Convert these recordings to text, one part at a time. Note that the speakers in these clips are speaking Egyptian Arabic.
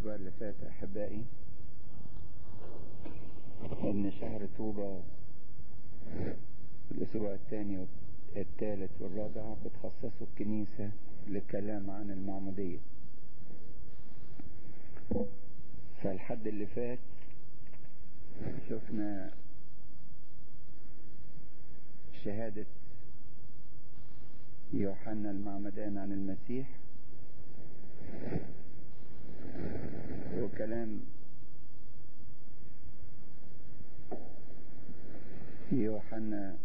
الأسبوع اللي فات أحبائي إن شهر طوبة الأسبوع الثاني والثالث والرابع بتخصصوا الكنيسة للكلام عن المعمودية فالحد اللي فات شفنا شهادة يوحنا المعمدان عن المسيح وكلام يوحنا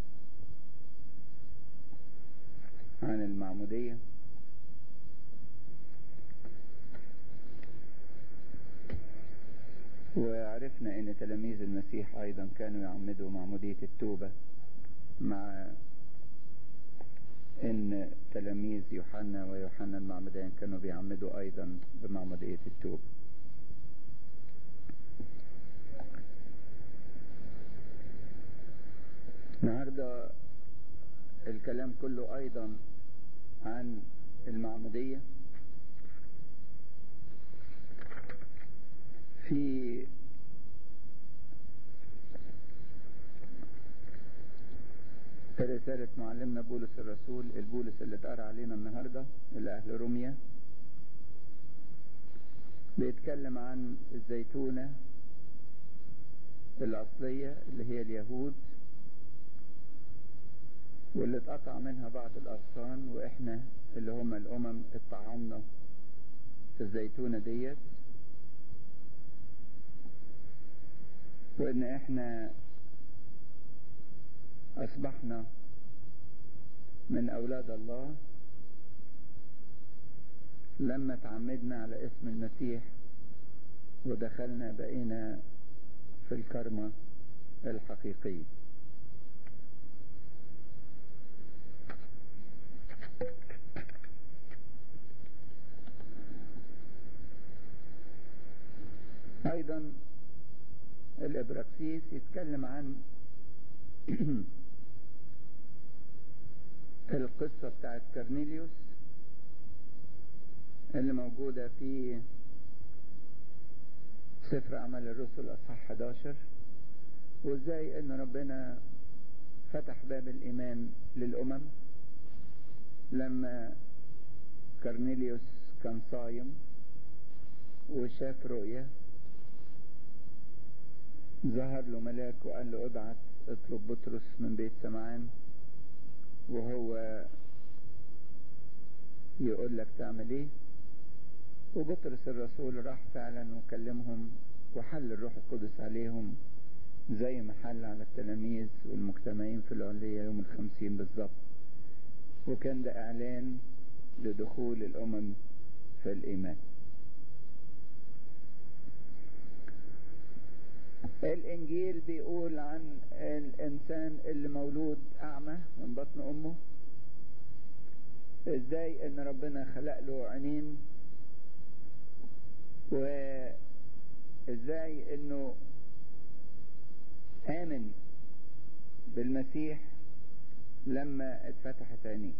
عن المعمودية وعرفنا ان تلاميذ المسيح ايضا كانوا يعمدوا معمودية التوبة مع ان تلاميذ يوحنا ويوحنا المعمدان كانوا بيعمدوا ايضا بمعمودية التوبة النهاردة الكلام كله ايضا عن المعمودية في رسالة معلمنا بولس الرسول البولس اللي اتقرا علينا النهاردة لأهل روميا بيتكلم عن الزيتونة الأصلية اللي هي اليهود واللي اتقطع منها بعض الأغصان وإحنا اللي هم الأمم اتطعمنا في الزيتونة ديت وإن إحنا أصبحنا من أولاد الله لما تعمدنا على اسم المسيح ودخلنا بقينا في الكرمة الحقيقية أيضا الإبراكسيس يتكلم عن القصة بتاعت كرنيليوس اللي موجودة في سفر أعمال الرسل أصحاح 11 وازاي ان ربنا فتح باب الإيمان للأمم لما كرنيليوس كان صايم وشاف رؤية ظهر له ملاك وقال له ابعت اطلب بطرس من بيت سمعان وهو يقول لك تعمل ايه وبطرس الرسول راح فعلا وكلمهم وحل الروح القدس عليهم زي ما حل على التلاميذ والمجتمعين في العلية يوم الخمسين بالظبط وكان ده اعلان لدخول الامم في الايمان الانجيل بيقول عن الانسان اللي مولود اعمى من بطن امه ازاي ان ربنا خلق له عينين وازاي انه امن بالمسيح لما اتفتحت عينيه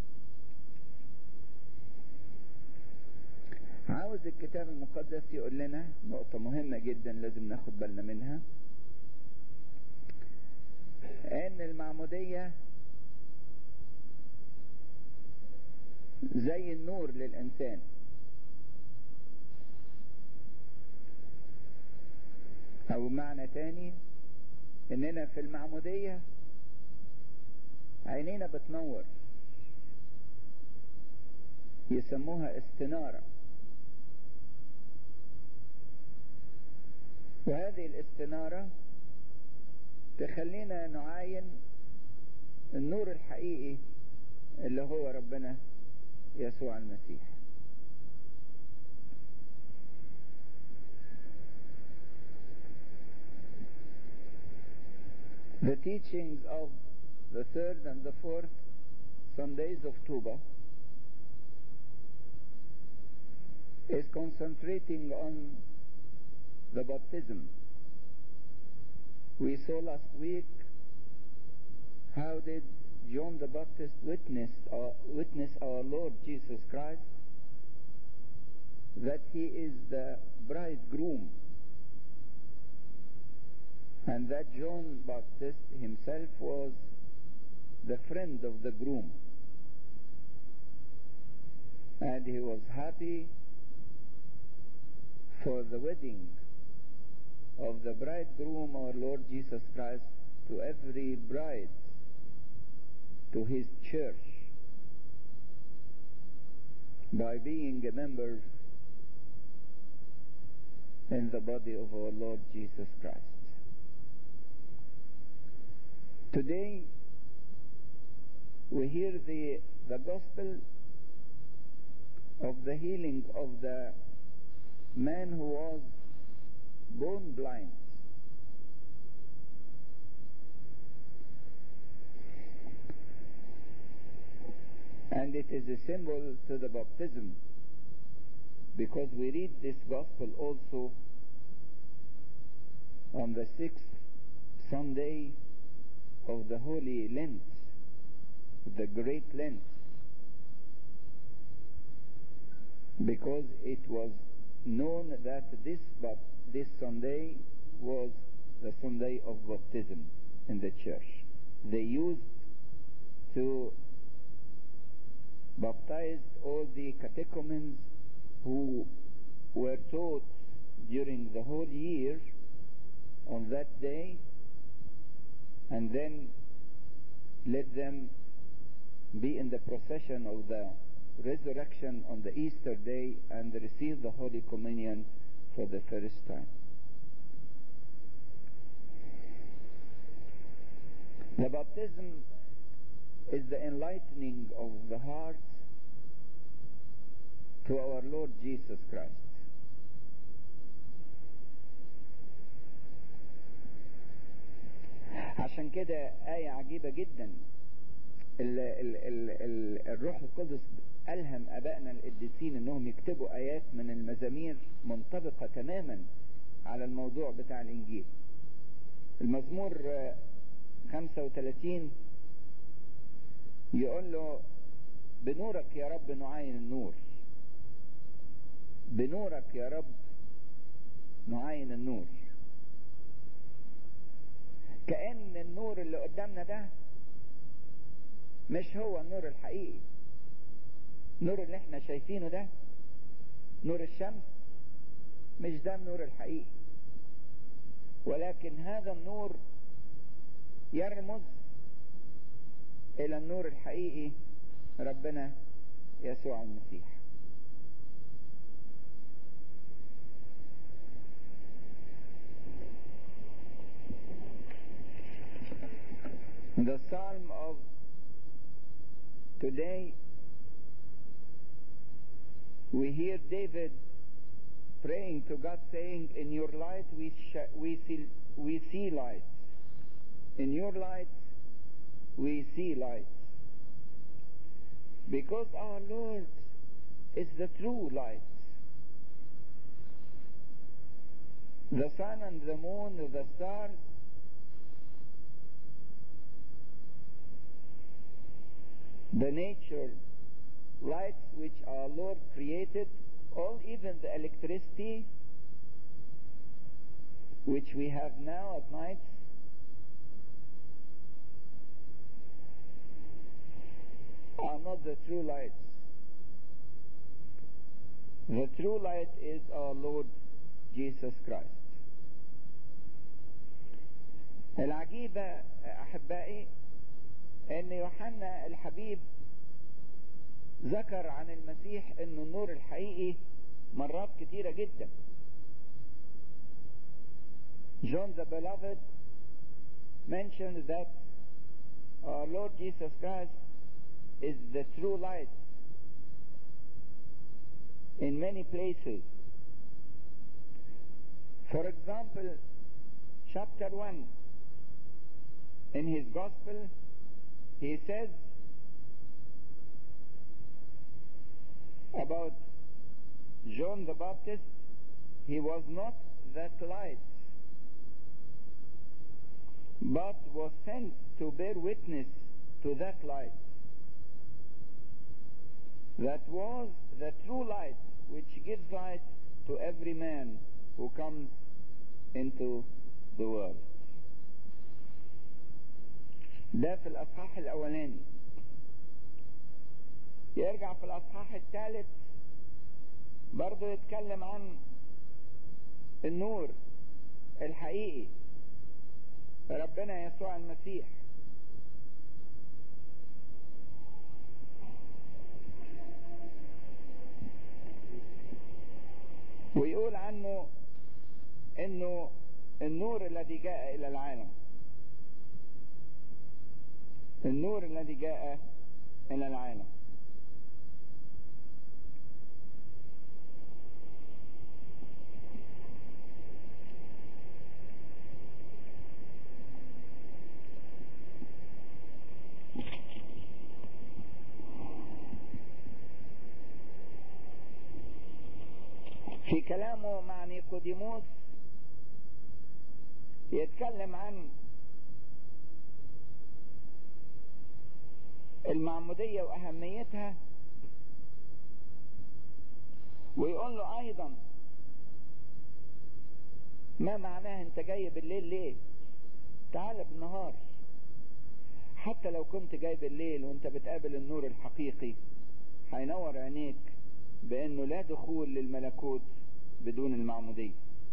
عاوز الكتاب المقدس يقول لنا نقطة مهمة جدا لازم ناخد بالنا منها ان المعمودية زي النور للإنسان أو معنى تاني إننا في المعمودية عينينا بتنور يسموها استنارة وهذه الاستنارة تخلينا نعاين النور الحقيقي اللي هو ربنا يسوع المسيح The teachings of the third and the fourth Sundays of Tuba is concentrating on the baptism. We saw last week how did John the Baptist witnessed our, witness our Lord Jesus Christ that he is the bridegroom and that John Baptist himself was the friend of the groom and he was happy for the wedding of the bridegroom our Lord Jesus Christ to every bride to his church by being a member in the body of our Lord Jesus Christ. Today we hear the, the gospel of the healing of the man who was born blind. And it is a symbol to the baptism because we read this gospel also on the sixth Sunday of the Holy Lent, the Great Lent, because it was known that this this Sunday was the Sunday of baptism in the church. They used to baptize all the catechumens who were taught during the whole year on that day and then let them be in the procession of the resurrection on the Easter day and receive the Holy Communion for the first time. The baptism is the enlightening of the heart to our Lord Jesus Christ. عشان كده آية عجيبة جدا ال ال ال ال الروح القدس ألهم أبائنا القديسين أنهم يكتبوا آيات من المزامير منطبقة تماما على الموضوع بتاع الإنجيل المزمور 35 يقول له بنورك يا رب نعاين النور بنورك يا رب نعاين النور كأن النور اللي قدامنا ده مش هو النور الحقيقي النور اللي احنا شايفينه ده نور الشمس مش ده النور الحقيقي ولكن هذا النور يرمز الى النور الحقيقي ربنا يسوع المسيح The psalm of today, we hear David praying to God saying, In your light we, sh- we, see, we see light. In your light we see light. Because our Lord is the true light. The sun and the moon, the stars, the nature lights which our Lord created, or even the electricity which we have now at night, are not the true lights. The true light is our Lord Jesus Christ. العجيبة أحبائي ان يوحنا الحبيب ذكر عن المسيح انه النور الحقيقي مرات كتيرة جدا John the beloved mentioned that our Lord Jesus Christ is the true light in many places. For example, chapter 1 in his gospel he says about John the Baptist, he was not that light, but was sent to bear witness to that light. That was the true light which gives light to every man who comes into the world ده في الأصحاح الأولاني يرجع في الأصحاح الثالث برضه يتكلم عن النور الحقيقي ربنا يسوع المسيح ويقول عنه انه النور الذي جاء الى العالم النور الذي جاء الى العالم في كلامه مع نيقوديموس يتكلم عن المعمودية وأهميتها ويقول له أيضا ما معناه أنت جاي بالليل ليه؟ تعال بالنهار حتى لو كنت جاي بالليل وأنت بتقابل النور الحقيقي هينور عينيك بأنه لا دخول للملكوت بدون المعمودية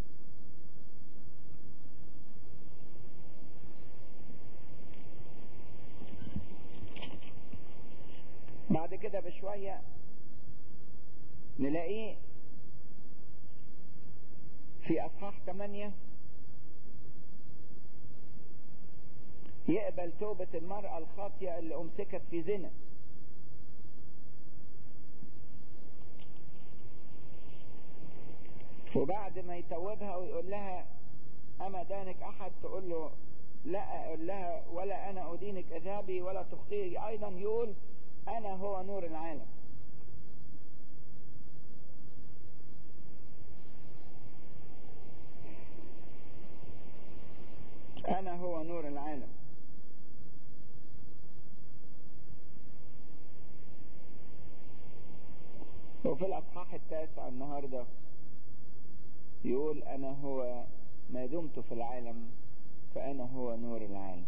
بعد كده بشوية نلاقيه في أصحاح 8 يقبل توبة المرأة الخاطية اللي أمسكت في زنا وبعد ما يتوبها ويقول لها أما دانك أحد تقول له لا أقول لها ولا أنا أدينك إذهبي ولا تخطئي أيضا يقول أنا هو نور العالم أنا هو نور العالم وفي الأصحاح التاسع النهارده يقول أنا هو ما دمت في العالم فأنا هو نور العالم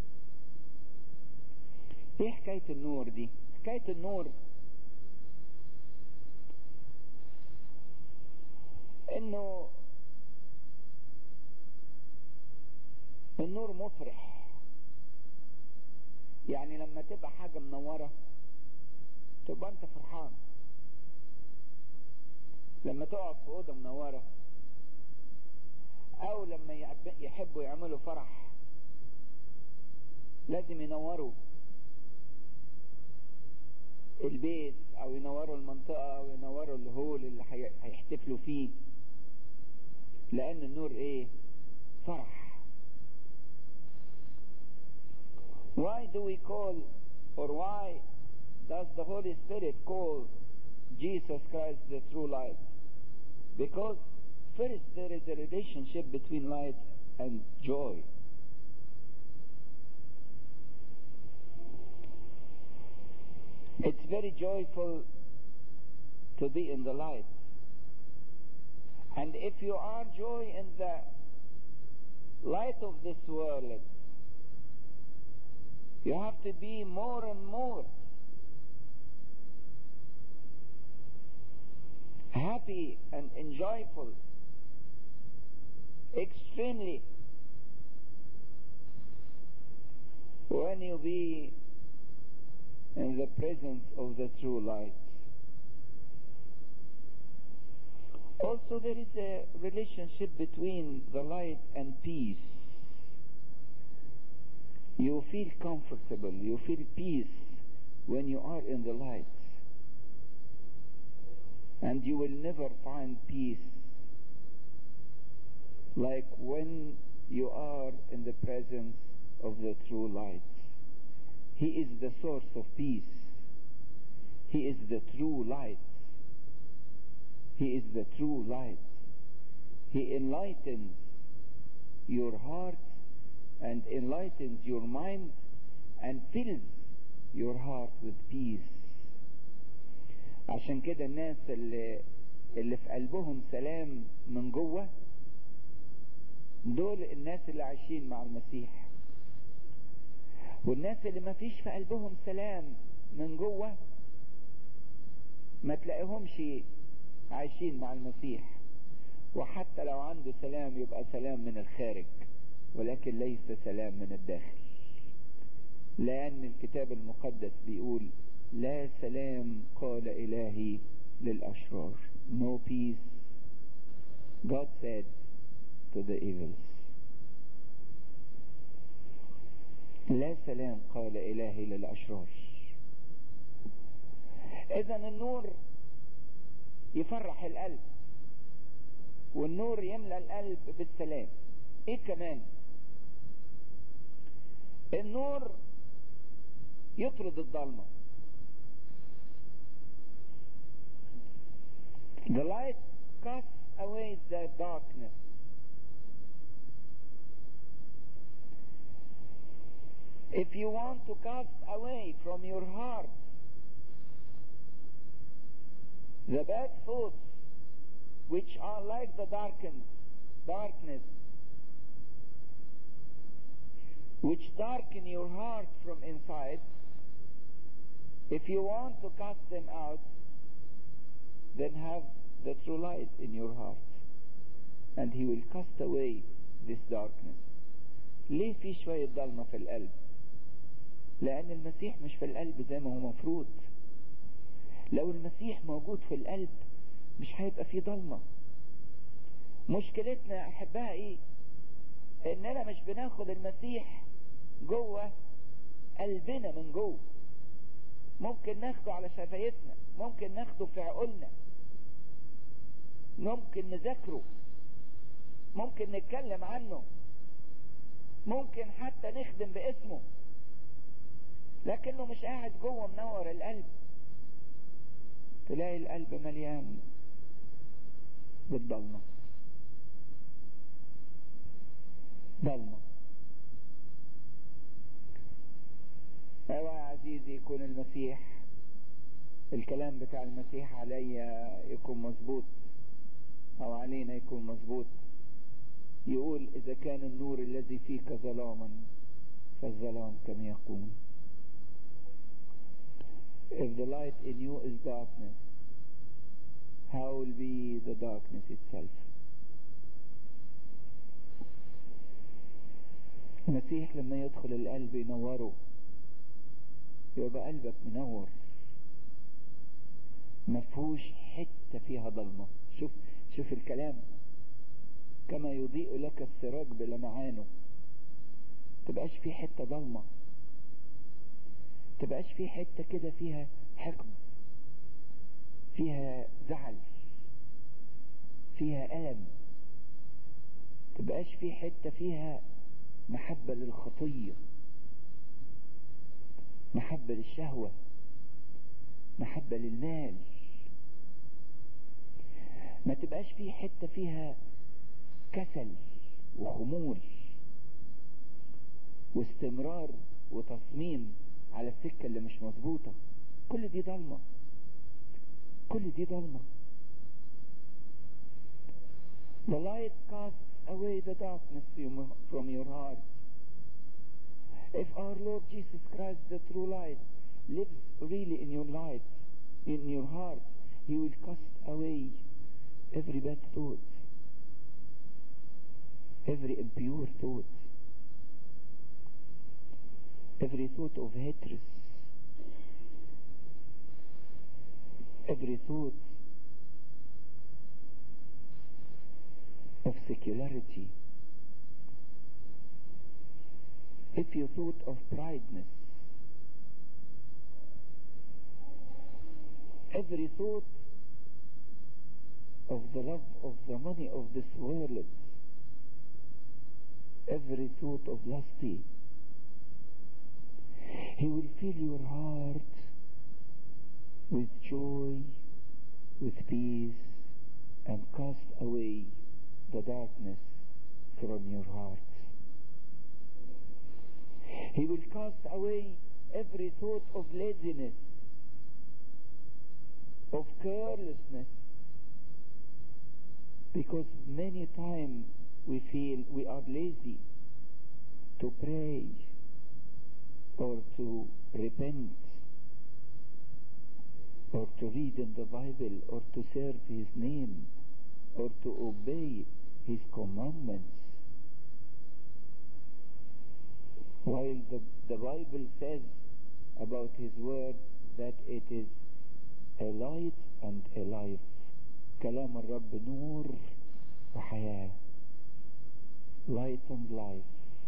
ايه حكاية النور دي حكاية النور انه النور مفرح يعني لما تبقى حاجة منورة تبقى انت فرحان لما تقعد في أوضة منورة او لما يحبوا يعملوا فرح لازم ينوروا البيت او ينوروا المنطقة او ينوروا الهول اللي هيحتفلوا فيه لان النور ايه فرح why do we call or why does the Holy Spirit call Jesus Christ the true light because First, there is a relationship between light and joy. It's very joyful to be in the light. And if you are joy in the light of this world, you have to be more and more happy and enjoyful extremely when you be in the presence of the true light. Also, there is a relationship between the light and peace. You feel comfortable, you feel peace when you are in the light. And you will never find peace like when you are in the presence of the true light. He is the source of peace. He is the true light. He is the true light. He enlightens your heart and enlightens your mind and fills your heart with peace. عشان كده الناس اللي اللي في قلبهم سلام من جوه دول الناس اللي عايشين مع المسيح والناس اللي ما فيش في قلبهم سلام من جوه ما تلاقيهمش عايشين مع المسيح وحتى لو عنده سلام يبقى سلام من الخارج ولكن ليس سلام من الداخل لأن الكتاب المقدس بيقول لا سلام قال إلهي للأشرار no peace God said to the evils لا سلام قال إلهي للأشرار إذا النور يفرح القلب والنور يملى القلب بالسلام ايه كمان النور يطرد الضلمة The light casts away the darkness If you want to cast away from your heart the bad thoughts which are like the darkened darkness which darken your heart from inside if you want to cast them out then have the true light in your heart and he will cast away this darkness ليه في شوية ضلمة في القلب لأن المسيح مش في القلب زي ما هو مفروض لو المسيح موجود في القلب مش هيبقى فيه ضلمة مشكلتنا يا أحبائي إننا مش بناخد المسيح جوه قلبنا من جوه ممكن ناخده على شفايفنا ممكن ناخده في عقولنا ممكن نذاكره ممكن نتكلم عنه ممكن حتى نخدم باسمه لكنه مش قاعد جوه منور القلب تلاقي القلب مليان بالضلمة ضلمة ايوه يا عزيزي يكون المسيح الكلام بتاع المسيح عليا يكون مظبوط او علينا يكون مظبوط يقول اذا كان النور الذي فيك ظلاما فالظلام كم يكون if the light in you is darkness how will be the darkness itself المسيح لما يدخل القلب ينوره يبقى قلبك منور مفهوش حتة فيها ضلمة شوف شوف الكلام كما يضيء لك السراج بلمعانه تبقاش في حتة ضلمة تبقاش في حتة كده فيها حقد فيها زعل فيها ألم تبقاش في حتة فيها محبة للخطية محبة للشهوة محبة للمال ما تبقاش في حتة فيها كسل وخمول واستمرار وتصميم على السكة اللي مش مظبوطة كل دي ضلمة كل دي ضلمة The light casts away the darkness from your heart. If our Lord Jesus Christ, the true light, lives really in your light, in your heart, He will cast away every bad thought, every impure thought, every thought of hatred, every thought of secularity. If you thought of prideness, every thought of the love of the money of this world, every thought of lusty, He will fill your heart with joy, with peace, and cast away the darkness from your heart. He will cast away every thought of laziness, of carelessness, Because many times we feel we are lazy to pray or to repent or to read in the Bible or to serve His name or to obey His commandments. While the, the Bible says about His Word that it is a light and a life. كلام الرب نور وحياة. Light and life.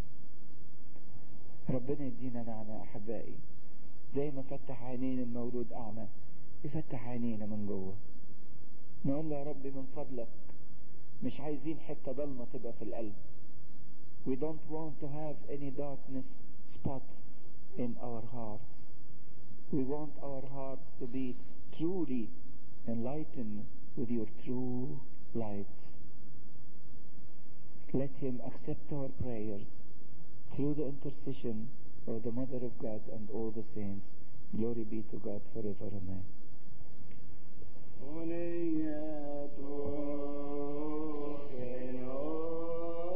ربنا يدينا نعمة أحبائي زي ما فتح عينين المولود أعمى يفتح عينينا من جوه نقول له يا رب من فضلك مش عايزين حتة ضلمة تبقى في القلب we don't want to have any darkness spot in our hearts we want our hearts to be truly enlightened with your true light let him accept our prayers through the intercession of the Mother of God and all the saints. Glory be to God forever. Amen.